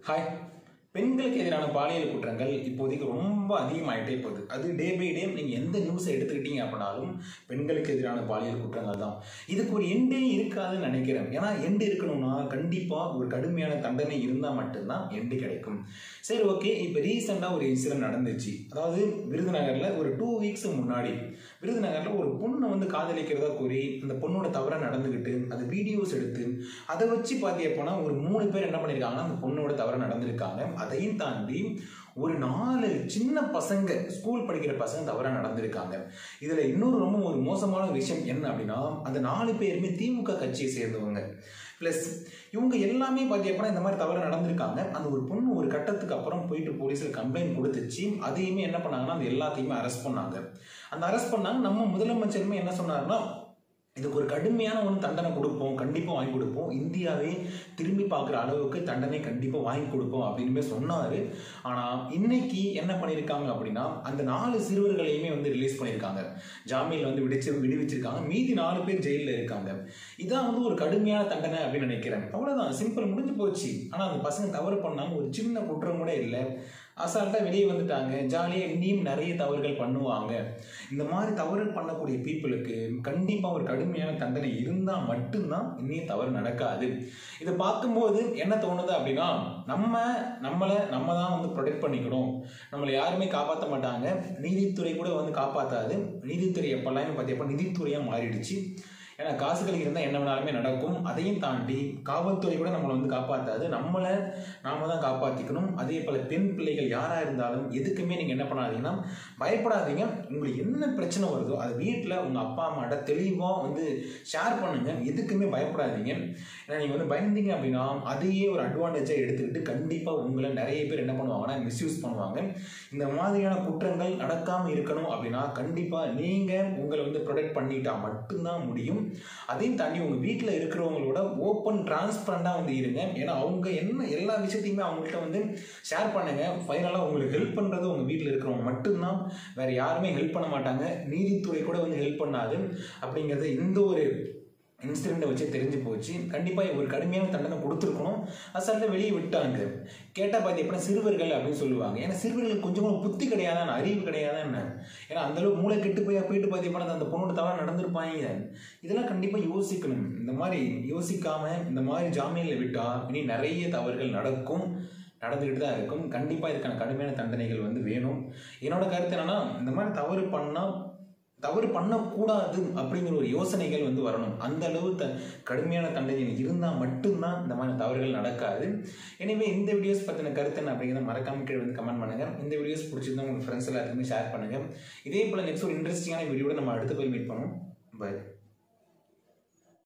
hi பெண்களுக்கு எதிரான பாலியல் குற்றங்கள் இப்போதைக்கு ரொம்ப அதிகமாயிட்டே போகுது அது டே பை டே நீங்கள் எந்த நியூஸை எடுத்துக்கிட்டீங்க அப்படின்னாலும் பெண்களுக்கு எதிரான பாலியல் குற்றங்கள் தான் இதுக்கு ஒரு எண்டே இருக்காதுன்னு நினைக்கிறேன் ஏன்னா எண்டு இருக்கணும்னா கண்டிப்பாக ஒரு கடுமையான தண்டனை இருந்தால் மட்டும்தான் எண்டு கிடைக்கும் சரி ஓகே இப்போ ரீசெண்டாக ஒரு இன்சிடென்ட் நடந்துச்சு அதாவது விருதுநகரில் ஒரு டூ வீக்ஸ் முன்னாடி விருதுநகரில் ஒரு பொண்ணை வந்து காதலிக்கிறதா கூறி அந்த பொண்ணோட தவறாக நடந்துக்கிட்டு அது வீடியோஸ் எடுத்து அதை வச்சு பார்த்தீங்கன்னா ஒரு மூணு பேர் என்ன பண்ணியிருக்காங்கன்னா அந்த பொண்ணோட தவறாக நடந்திருக்காங்க அதையும் தாண்டி ஒரு நாலு சின்ன பசங்க ஸ்கூல் படிக்கிற பசங்க தவறாக நடந்திருக்காங்க இதில் இன்னொரு ரொம்ப ஒரு மோசமான விஷயம் என்ன அப்படின்னா அந்த நாலு பேருமே திமுக கட்சியை சேர்ந்தவங்க ப்ளஸ் இவங்க எல்லாமே பார்த்தீங்கன்னா இந்த மாதிரி தவறு நடந்திருக்காங்க அந்த ஒரு பொண்ணு ஒரு கட்டத்துக்கு அப்புறம் போயிட்டு போலீஸில் கம்ப்ளைண்ட் கொடுத்துச்சு அதையுமே என்ன பண்ணாங்கன்னா அந்த எல்லாத்தையுமே அரெஸ்ட் பண்ணாங்க அந்த அரெஸ்ட் பண்ணாங்க நம்ம முதலமைச்சருமே என்ன சொன்னாருன்னா இதுக்கு ஒரு கடுமையான ஒன்று தண்டனை கொடுப்போம் கண்டிப்பாக வாங்கி கொடுப்போம் இந்தியாவே திரும்பி பார்க்குற அளவுக்கு தண்டனை கண்டிப்பாக வாங்கி கொடுப்போம் அப்படின்னு சொன்னார் ஆனால் இன்னைக்கு என்ன பண்ணியிருக்காங்க அப்படின்னா அந்த நாலு சிறுவர்களையுமே வந்து ரிலீஸ் பண்ணியிருக்காங்க ஜாமீனில் வந்து விடிச்சு விடுவிச்சிருக்காங்க மீதி நாலு பேர் ஜெயிலில் இருக்காங்க இதான் வந்து ஒரு கடுமையான தண்டனை அப்படின்னு நினைக்கிறேன் அவ்வளோதான் சிம்பிள் முடிஞ்சு போச்சு ஆனால் அந்த பசங்க தவறு பண்ணாமல் ஒரு சின்ன குற்றம் கூட இல்லை அசால்ட்டாக வெளியே வந்துட்டாங்க ஜாலியாக இன்னியும் நிறைய தவறுகள் பண்ணுவாங்க இந்த மாதிரி தவறு பண்ணக்கூடிய பீப்புளுக்கு கண்டிப்பாக ஒரு கடுமையான தண்டனை இருந்தால் மட்டும்தான் இன்னும் தவறு நடக்காது இதை பார்க்கும்போது என்ன தோணுது அப்படின்னா நம்ம நம்மளை நம்ம தான் வந்து ப்ரொடெக்ட் பண்ணிக்கணும் நம்மளை யாருமே காப்பாற்ற மாட்டாங்க நீதித்துறை கூட வந்து காப்பாற்றாது நீதித்துறை எப்பெல்லாம் பார்த்தீங்கன்னா நிதித்துறையாக மாறிடுச்சு ஏன்னா காசுகள் இருந்தால் என்ன வேணாலுமே நடக்கும் அதையும் தாண்டி காவல்துறை கூட நம்மளை வந்து காப்பாற்றாது நம்மளை நாம தான் காப்பாற்றிக்கணும் அதே போல் பெண் பிள்ளைகள் யாராக இருந்தாலும் எதுக்குமே நீங்கள் என்ன பண்ணாதீங்கன்னா பயப்படாதீங்க உங்களுக்கு என்ன பிரச்சனை வருதோ அது வீட்டில் உங்கள் அப்பா அம்மாட்ட தெளிவாக வந்து ஷேர் பண்ணுங்கள் எதுக்குமே பயப்படாதீங்க ஏன்னா நீங்கள் வந்து பயந்தீங்க அப்படின்னா அதையே ஒரு அட்வான்டேஜாக எடுத்துக்கிட்டு கண்டிப்பாக உங்களை நிறைய பேர் என்ன பண்ணுவாங்கன்னா மிஸ்யூஸ் பண்ணுவாங்க இந்த மாதிரியான குற்றங்கள் நடக்காமல் இருக்கணும் அப்படின்னா கண்டிப்பாக நீங்கள் உங்களை வந்து ப்ரொடெக்ட் பண்ணிட்டா மட்டும்தான் முடியும் அதையும் தாண்டி உங்கள் வீட்டில் இருக்கிறவங்களோட ஓப்பன் டிரான்ஸ்பரண்டாக வந்து இருங்க ஏன்னா அவங்க என்ன எல்லா விஷயத்தையுமே அவங்கள்ட்ட வந்து ஷேர் பண்ணுங்க ஃபைனலாக உங்களுக்கு ஹெல்ப் பண்ணுறது உங்கள் வீட்டில் இருக்கிறவங்க மட்டும்தான் வேற யாருமே ஹெல்ப் பண்ண மாட்டாங்க நீதித்துறை கூட வந்து ஹெல்ப் பண்ணாது அப்படிங்கிறது இந்த ஒரு இன்சிடெண்ட்டை வச்சு தெரிஞ்சு போச்சு கண்டிப்பாக ஒரு கடுமையான தண்டனை கொடுத்துருக்கணும் அசால்ட்டாக வெளியே விட்டாங்க கேட்டால் பார்த்தீங்கன்னா சிறுவர்கள் அப்படின்னு சொல்லுவாங்க ஏன்னா சிறுவர்களுக்கு கொஞ்சம் கூட புத்தி கிடையாதான் அறிவு கிடையாதான் என்ன ஏன்னா அந்தளவு மூளை கெட்டு போய் போயிட்டு பார்த்தீங்கன்னா அந்த பொண்ணோட தவறாக நடந்திருப்பாங்க இதெல்லாம் கண்டிப்பாக யோசிக்கணும் இந்த மாதிரி யோசிக்காமல் இந்த மாதிரி ஜாமீனில் விட்டால் இனி நிறைய தவறுகள் நடக்கும் நடந்துக்கிட்டு தான் இருக்கும் கண்டிப்பாக இதுக்கான கடுமையான தண்டனைகள் வந்து வேணும் என்னோட கருத்து என்னன்னா இந்த மாதிரி தவறு பண்ணால் தவறு பண்ணக்கூடாது அப்படிங்கிற ஒரு யோசனைகள் வந்து வரணும் அந்த அளவு த கடுமையான தண்டனை இருந்தால் மட்டும்தான் இந்த மாதிரி தவறுகள் நடக்காது எனவே இந்த வீடியோஸ் பற்றின கருத்து என்ன அப்படிங்கிறத மறக்காம கீழே வந்து கமெண்ட் பண்ணுங்கள் இந்த வீடியோஸ் பிடிச்சிருந்தா உங்கள் ஃப்ரெண்ட்ஸ் எல்லாத்துக்குமே ஷேர் பண்ணுங்கள் இதே போல் நெக்ஸ்ட் ஒரு இன்ட்ரெஸ்டிங்கான வீடியோட நம்ம அடுத்த போய் மீட் பண்ணுவோம் பை